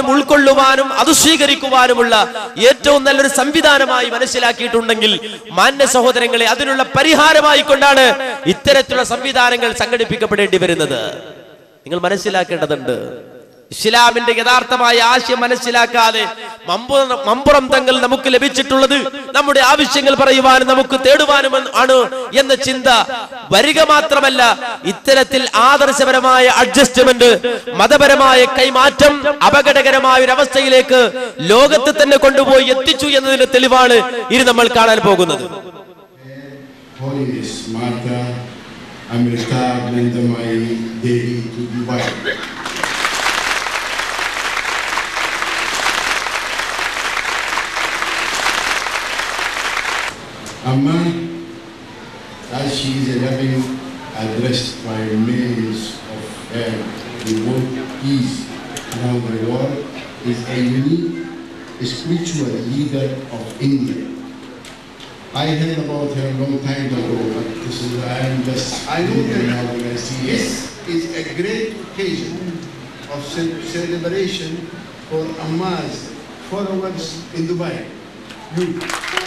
പഠിക്കുവാനും ഉൾക്കൊള്ളുവാനും അത് സ്വീകരിക്കുവാനുമുള്ള ഏറ്റവും നല്ലൊരു സംവിധാനമായി മനസ്സിലാക്കിയിട്ടുണ്ടെങ്കിൽ മാന്യ സഹോദരങ്ങളെ അതിനുള്ള പരിഹാരമായി കൊണ്ടാണ് ഇത്തരത്തിലുള്ള സംവിധാനങ്ങൾ സംഘടിപ്പിക്കപ്പെടേണ്ടി വരുന്നത് നിങ്ങൾ മനസ്സിലാക്കേണ്ടതുണ്ട് ഇസ്ലാമിന്റെ യഥാർത്ഥമായ ആശയം മനസ്സിലാക്കാതെ മമ്പുറം മമ്പുറം തങ്ങൾ നമുക്ക് ലഭിച്ചിട്ടുള്ളത് നമ്മുടെ ആവശ്യങ്ങൾ പറയുവാനും നമുക്ക് തേടുവാനും ആണ് എന്ന ചിന്ത വരിക മാത്രമല്ല ഇത്തരത്തിൽ ആദർശപരമായ അഡ്ജസ്റ്റ്മെന്റ് മതപരമായ കൈമാറ്റം അപകടകരമായ ഒരു അവസ്ഥയിലേക്ക് ലോകത്ത് തന്നെ കൊണ്ടുപോയി എത്തിച്ചു എന്നതിന്റെ തെളിവാണ് ഇനി നമ്മൾ കാണാൻ പോകുന്നത് Holiness Martha Amrita Nandamai Devi to Dubai. Amma, as she is a loving addressed by millions of her who want peace around the world, is a unique spiritual leader of India. I heard about her a long time ago, but this is I am just I know that now when I see This is a great occasion of ce- celebration for Amma's followers in Dubai. You.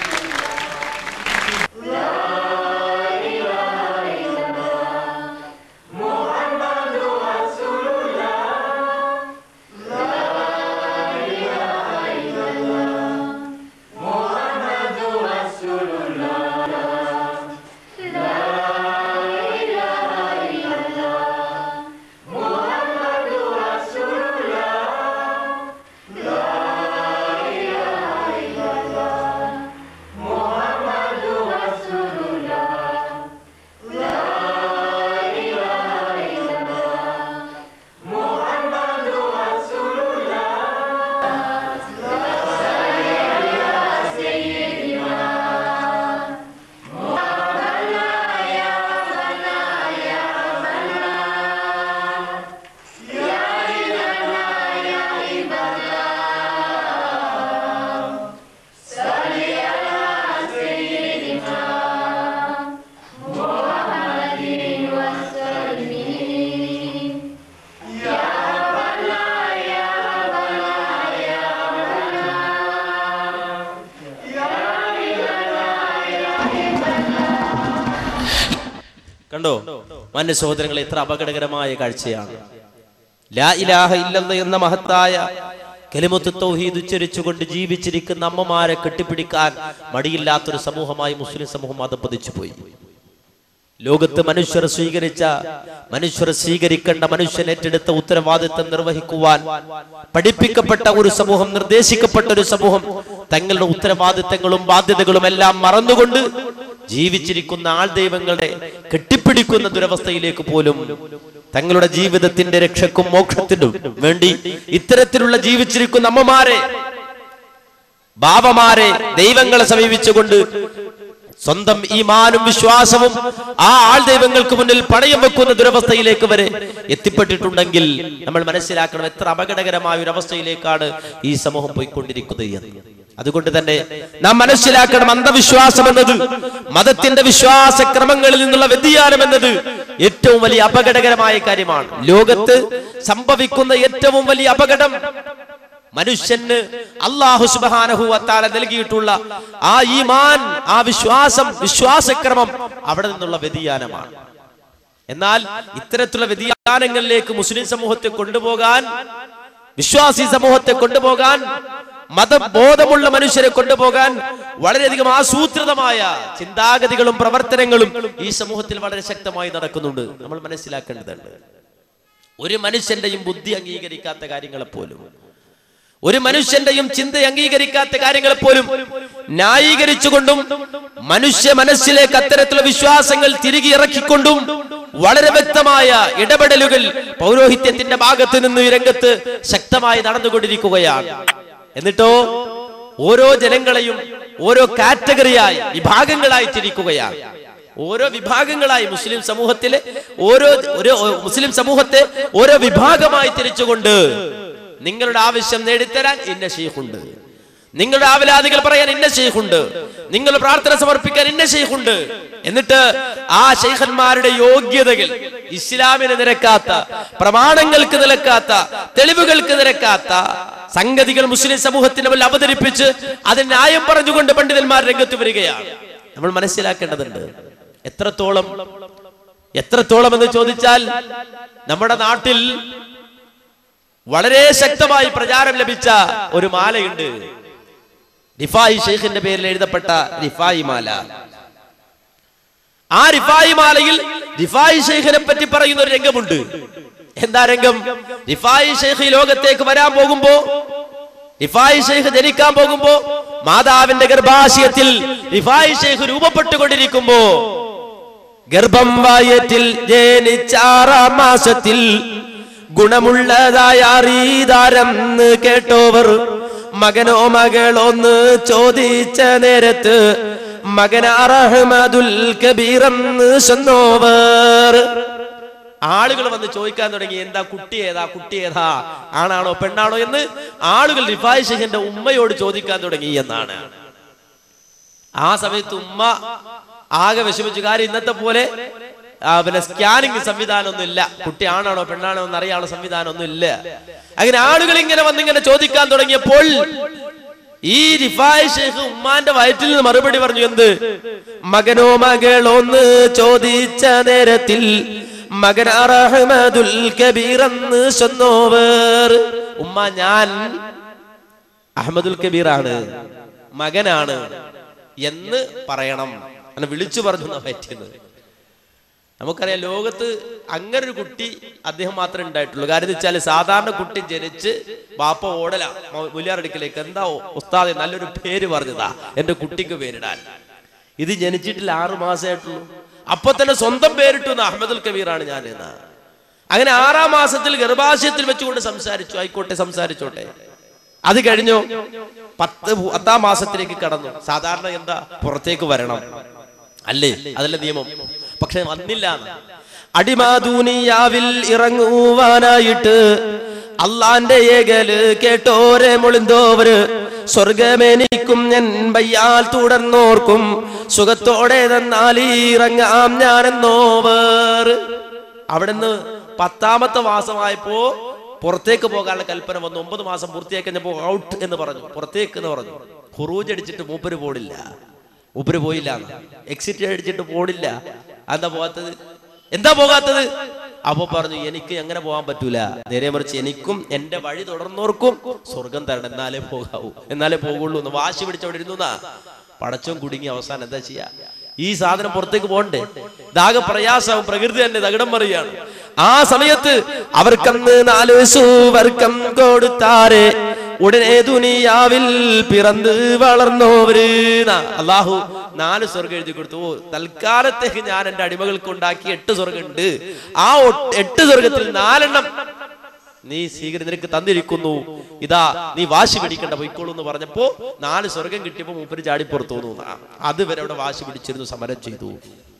കണ്ടോ മാന്യ സഹോദരങ്ങളെ എത്ര അപകടകരമായ കാഴ്ചയാണ് ലാ ഇലാഹ ഇല്ലല്ല എന്ന മഹത്തായ കലിമത്ത് തൗഹീദ് ഉച്ചരിച്ചുകൊണ്ട് ജീവിച്ചിരിക്കുന്ന അമ്മമാരെ കെട്ടിപ്പിടിക്കാൻ മടിയില്ലാത്തൊരു സമൂഹമായി മുസ്ലിം സമൂഹം അതപ്പതിച്ചു പോയി ലോകത്ത് മനുഷ്യർ സ്വീകരിച്ച മനുഷ്യർ സ്വീകരിക്കേണ്ട മനുഷ്യൻ ഏറ്റെടുത്ത ഉത്തരവാദിത്തം നിർവഹിക്കുവാൻ പഠിപ്പിക്കപ്പെട്ട ഒരു സമൂഹം നിർദ്ദേശിക്കപ്പെട്ട ഒരു സമൂഹം തങ്ങളുടെ ഉത്തരവാദിത്തങ്ങളും ബാധ്യതകളും എല്ലാം മറന്നുകൊണ്ട് ജീവിച്ചിരിക്കുന്ന ആൾ ദൈവങ്ങളെ കെട്ടിപ്പിടിക്കുന്ന ദുരവസ്ഥയിലേക്ക് പോലും തങ്ങളുടെ ജീവിതത്തിന്റെ രക്ഷക്കും മോക്ഷത്തിനും വേണ്ടി ഇത്തരത്തിലുള്ള ജീവിച്ചിരിക്കുന്ന അമ്മമാരെ ബാബമാരെ ദൈവങ്ങളെ സമീപിച്ചുകൊണ്ട് സ്വന്തം ഈമാനും വിശ്വാസവും ആ ആൾ ദൈവങ്ങൾക്ക് മുന്നിൽ പണയം വെക്കുന്ന ദുരവസ്ഥയിലേക്ക് വരെ എത്തിപ്പെട്ടിട്ടുണ്ടെങ്കിൽ നമ്മൾ മനസ്സിലാക്കണം എത്ര അപകടകരമായ ഒരു അവസ്ഥയിലേക്കാണ് ഈ സമൂഹം പോയിക്കൊണ്ടിരിക്കുന്നത് എന്ന് അതുകൊണ്ട് തന്നെ നാം മനസ്സിലാക്കണം അന്ധവിശ്വാസം എന്നത് മതത്തിന്റെ വിശ്വാസ ക്രമങ്ങളിൽ നിന്നുള്ള വ്യതിയാനം എന്നത് ഏറ്റവും വലിയ അപകടകരമായ കാര്യമാണ് ലോകത്ത് സംഭവിക്കുന്ന ഏറ്റവും വലിയ അപകടം മനുഷ്യന് അള്ളാഹു സുബാനഹുവത്താല നൽകിയിട്ടുള്ള ആ ഈമാൻ ആ വിശ്വാസം വിശ്വാസക്രമം അവിടെ നിന്നുള്ള വ്യതിയാനമാണ് എന്നാൽ ഇത്തരത്തിലുള്ള വ്യതിയാനങ്ങളിലേക്ക് മുസ്ലിം സമൂഹത്തെ കൊണ്ടുപോകാൻ വിശ്വാസി സമൂഹത്തെ കൊണ്ടുപോകാൻ മതബോധമുള്ള മനുഷ്യരെ കൊണ്ടുപോകാൻ വളരെയധികം ആസൂത്രിതമായ ചിന്താഗതികളും പ്രവർത്തനങ്ങളും ഈ സമൂഹത്തിൽ വളരെ ശക്തമായി നടക്കുന്നുണ്ട് നമ്മൾ മനസ്സിലാക്കേണ്ടതുണ്ട് ഒരു മനുഷ്യന്റെയും ബുദ്ധി അംഗീകരിക്കാത്ത കാര്യങ്ങളെ പോലും ഒരു മനുഷ്യന്റെയും ചിന്ത അംഗീകരിക്കാത്ത കാര്യങ്ങളെ പോലും ന്യായീകരിച്ചുകൊണ്ടും മനുഷ്യ മനസ്സിലേക്ക് അത്തരത്തിലുള്ള വിശ്വാസങ്ങൾ തിരികെ ഇറക്കിക്കൊണ്ടും വളരെ വ്യക്തമായ ഇടപെടലുകൾ പൗരോഹിത്യത്തിന്റെ ഭാഗത്ത് നിന്ന് ഈ രംഗത്ത് ശക്തമായി നടന്നുകൊണ്ടിരിക്കുകയാണ് എന്നിട്ടോ ഓരോ ജനങ്ങളെയും ഓരോ കാറ്റഗറിയായി വിഭാഗങ്ങളായി തിരിക്കുകയാണ് ഓരോ വിഭാഗങ്ങളായി മുസ്ലിം സമൂഹത്തിലെ ഓരോ ഒരു മുസ്ലിം സമൂഹത്തെ ഓരോ വിഭാഗമായി തിരിച്ചുകൊണ്ട് നിങ്ങളുടെ ആവശ്യം നേടിത്തരാൻ ഇന്ന ഷെയ്ഖുണ്ട് നിങ്ങളുടെ ആവലാദികൾ പറയാൻ ഇന്ന ഷെയ്ഖുണ്ട് നിങ്ങൾ പ്രാർത്ഥന സമർപ്പിക്കാൻ ഇന്ന ഷെയ്ഖുണ്ട് എന്നിട്ട് ആ ഷെയ്ഖന്മാരുടെ യോഗ്യതകൾ ഇസ്ലാമിന് നിരക്കാത്ത പ്രമാണങ്ങൾക്ക് നിരക്കാത്ത തെളിവുകൾക്ക് നിരക്കാത്ത സംഗതികൾ മുസ്ലിം സമൂഹത്തിന്റെ മുന്നിൽ അവതരിപ്പിച്ച് അതിന് ന്യായം പറഞ്ഞുകൊണ്ട് പണ്ഡിതന്മാർ രംഗത്ത് വരികയാണ് നമ്മൾ മനസ്സിലാക്കേണ്ടതുണ്ട് എത്രത്തോളം എത്രത്തോളം എന്ന് ചോദിച്ചാൽ നമ്മുടെ നാട്ടിൽ വളരെ ശക്തമായി പ്രചാരം ലഭിച്ച ഒരു മാലയുണ്ട് റിഫായി ഷെയ്ഖിന്റെ പേരിൽ എഴുതപ്പെട്ട റിഫായി മാല ആ റിഫായി മാലയിൽ റിഫായി ഷെയ്ഖിനെ പറ്റി പറയുന്ന ഒരു രംഗമുണ്ട് എന്താ രംഗം റിഫായി ഷെയ്ഖ് ഈ ലോകത്തേക്ക് വരാൻ പോകുമ്പോ റിഫായി ഷെയ്ഖ് ജനിക്കാൻ പോകുമ്പോ മാതാവിന്റെ ഗർഭാശയത്തിൽ റിഫായി ഷെയ്ഖ് രൂപപ്പെട്ടുകൊണ്ടിരിക്കുമ്പോ ഗർഭം വയറ്റിൽ ജനിച്ചാറാം മാസത്തിൽ ഗുണമുള്ളതായ അറിതാരം കേട്ടോവർ മകനോ മകളോന്ന് ചോദിച്ച നേരത്ത് മകനാറഹ്മദുൽ കബീറെന്ന് ചെന്നോവർ ആളുകൾ വന്ന് ചോദിക്കാൻ തുടങ്ങി എന്താ കുട്ടി ഏതാ കുട്ടി ഏതാ ആണാണോ പെണ്ണാണോ എന്ന് ആളുകൾ റിഫായ് ഷെഹിന്റെ ഉമ്മയോട് ചോദിക്കാൻ തുടങ്ങി എന്നാണ് ആ സമയത്ത് ഉമ്മ ആകെ വിഷമിച്ചു കാര്യം ഇന്നത്തെ പോലെ ആ, പിന്നെ സ്കാനിങ് സംവിധാനം ഒന്നും ഇല്ല കുട്ടി ആണാണോ പെണ്ണാണോ എന്ന് അറിയാനുള്ള സംവിധാനം ഒന്നും ഇല്ല അങ്ങനെ ആളുകൾ ഇങ്ങനെ വന്നിങ്ങനെ ചോദിക്കാൻ തുടങ്ങിയപ്പോൾ ഈ റിഫായ് ഷെയ്ഖ് ഉമ്മാന്റെ വയറ്റിൽ നിന്ന് മറുപടി പറഞ്ഞു എന്ത് മകനോ മകളോ ഒന്ന് ചോദിച്ച നേരത്തിൽ മകൻ അറഹ്മദുൽ കബീർ എന്ന് ചെന്നോവർ ഉമ്മ ഞാൻ അഹമ്മദുൽ കബീർ ആണ് മകനാണ് എന്ന് പറയണം അങ്ങനെ വിളിച്ചു പറഞ്ഞു എന്നാ പറ്റിയത് നമുക്കറിയാം ലോകത്ത് അങ്ങനെ ഒരു കുട്ടി അദ്ദേഹം മാത്രമേ ഉണ്ടായിട്ടുള്ളൂ കാര്യം എന്ന് വെച്ചാൽ സാധാരണ കുട്ടി ജനിച്ച് ബാപ്പ ഓടല മുലിയാറടിക്കലേക്ക് എന്താ ഉസ്താദെ നല്ലൊരു പേര് പറഞ്ഞതാ എന്റെ കുട്ടിക്ക് പേരിടാൻ ഇത് ജനിച്ചിട്ടില്ല ആറു മാസമായിട്ടുള്ളൂ അപ്പൊ തന്നെ സ്വന്തം പേരിട്ടു എന്ന് അഹമ്മദുൽ കബീറാണ് ഞാൻ എന്ന് അങ്ങനെ ആറാം മാസത്തിൽ ഗർഭാശയത്തിൽ വെച്ചുകൊണ്ട് സംസാരിച്ചു ആയിക്കോട്ടെ സംസാരിച്ചോട്ടെ അത് കഴിഞ്ഞു പത്ത് പത്താം മാസത്തിലേക്ക് കടന്നു സാധാരണ എന്താ പുറത്തേക്ക് വരണം അല്ലേ അതല്ല നിയമം പക്ഷെ വന്നില്ല അടിമാദൂനിയാവിൽ ഇറങ്ങുവാനായിട്ട് അള്ളാന്റെ ഏകല് കേട്ടോരെ മൊളിന്തോവര് സ്വർഗമെനിക്കും ഞാൻ വയ്യാൽ തുടർന്നോർക്കും സുഖത്തോടെ തന്നാൽ ഇറങ്ങാം ഞാനെന്നോവർ അവിടുന്ന് പത്താമത്തെ മാസമായപ്പോ പുറത്തേക്ക് പോകാനുള്ള കൽപ്പന വന്നു ഒമ്പത് മാസം പൂർത്തിയാക്കി കഴിഞ്ഞപ്പോ ഔട്ട് എന്ന് പറഞ്ഞു പുറത്തേക്ക് എന്ന് പറഞ്ഞു ഹുറൂജ് അടിച്ചിട്ട് മൂപ്പര് പോടില്ല മൂപ്പര് പോയില്ല എക്സിറ്റ് അടിച്ചിട്ട് പോടില്ല എന്താ പോകാത്തത് എന്താ പോകാത്തത് അപ്പൊ പറഞ്ഞു എനിക്ക് എങ്ങനെ പോകാൻ പറ്റൂല നേരെ മറിച്ച് എനിക്കും എന്റെ വഴി തുടർന്നോർക്കും സ്വർഗം തരണം എന്നാലേ പോകാവൂ എന്നാലേ പോകുള്ളൂ എന്ന് വാശി പിടിച്ചവിടെ ഇരുന്നു പടച്ചോൻ കുടുങ്ങി അവസാനം എന്താ ചെയ്യാ ഈ സാധനം പുറത്തേക്ക് പോകണ്ടേ ഇതാകെ പ്രയാസവും പ്രകൃതി തന്നെ തകിടം പറയുകയാണ് ആ സമയത്ത് അവർക്കന്ന് നാല് സുവർക്കം കൊടുത്താരെ ഉടനെ ദുനിയാവിൽ പിറന്ന് വളർന്നോവര് ന്നാ. അള്ളാഹു നാല് സ്വർഗം എഴുതി കൊടുത്തു ഓ, തൽക്കാലത്തേക്ക് ഞാൻ എന്റെ അടിമകൾക്ക് ഉണ്ടാക്കി എട്ട് സ്വർഗം ഉണ്ട് ആ ഒ- എട്ട് സ്വർഗത്തിൽ നാലെണ്ണം നീ സ്വീകരി നിനക്ക് തന്നിരിക്കുന്നു ഇതാ നീ വാശി പിടിക്കണ്ട പൊയ്ക്കോളൂ എന്ന് പറഞ്ഞപ്പോ നാല് സ്വർഗം കിട്ടിയപ്പോ മൂപ്പര് ചാടിപ്പുറത്തു തോന്നുന്നു അതുവരെ അവിടെ വാശി പിടിച്ചിരുന്നു സമരം ചെയ്തു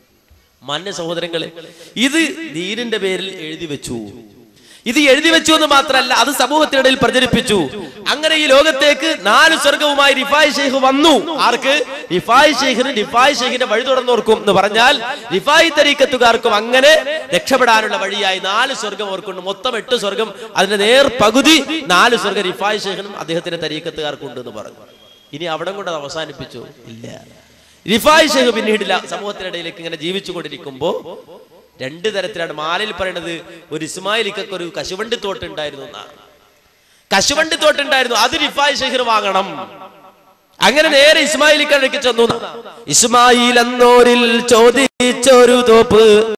മന്യ സഹോദരങ്ങളെ ഇത് ദീനിന്റെ പേരിൽ എഴുതി വെച്ചു ഇത് എഴുതി വെച്ചു എന്ന് മാത്രമല്ല അത് സമൂഹത്തിനിടയിൽ പ്രചരിപ്പിച്ചു അങ്ങനെ ഈ ലോകത്തേക്ക് നാല് സ്വർഗവുമായി റിഫായ് ഷെയ്ഖ് വന്നു ആർക്ക് റിഫായ് ഷെയ്ഖിന് റിഫായ് ഷെയ്ഖിന്റെ വഴി തുറന്നോർക്കും എന്ന് പറഞ്ഞാൽ റിഫായ് തരീക്കത്തുകാർക്കും അങ്ങനെ രക്ഷപ്പെടാനുള്ള വഴിയായി നാല് സ്വർഗം ഓർക്കുണ്ട് മൊത്തം എട്ട് സ്വർഗം അതിന്റെ നേർ പകുതി നാല് സ്വർഗം റിഫായ് ഷെയ്ഖിനും അദ്ദേഹത്തിന്റെ തരീക്കത്തുകാർക്കുണ്ട് എന്ന് പറഞ്ഞു ഇനി അവിടെ കൊണ്ട് അത് അവസാനിപ്പിച്ചു ഇല്ല റിഫായ് ഷെയ്ഖ് പിന്നീടില്ല സമൂഹത്തിനിടയിലേക്ക് ഇങ്ങനെ ജീവിച്ചു കൊണ്ടിരിക്കുമ്പോ രണ്ട് തരത്തിലാണ് മാലയിൽ പറയുന്നത് ഒരു ഇസ്മായിലിക്കൊക്കെ ഒരു കശുവണ്ടി തോട്ടുണ്ടായിരുന്നു എന്നാണ് കശുവണ്ടി തോട്ടുണ്ടായിരുന്നു അത് റിഫായ് ഷെയ്ഖിന് വാങ്ങണം അങ്ങനെ നേരെ ഇസ്മായിലിക്കടയ്ക്ക് ചെന്നു ഇസ്മായിൽ എന്നോരിൽ ചോദിച്ചൊരു തോപ്പ്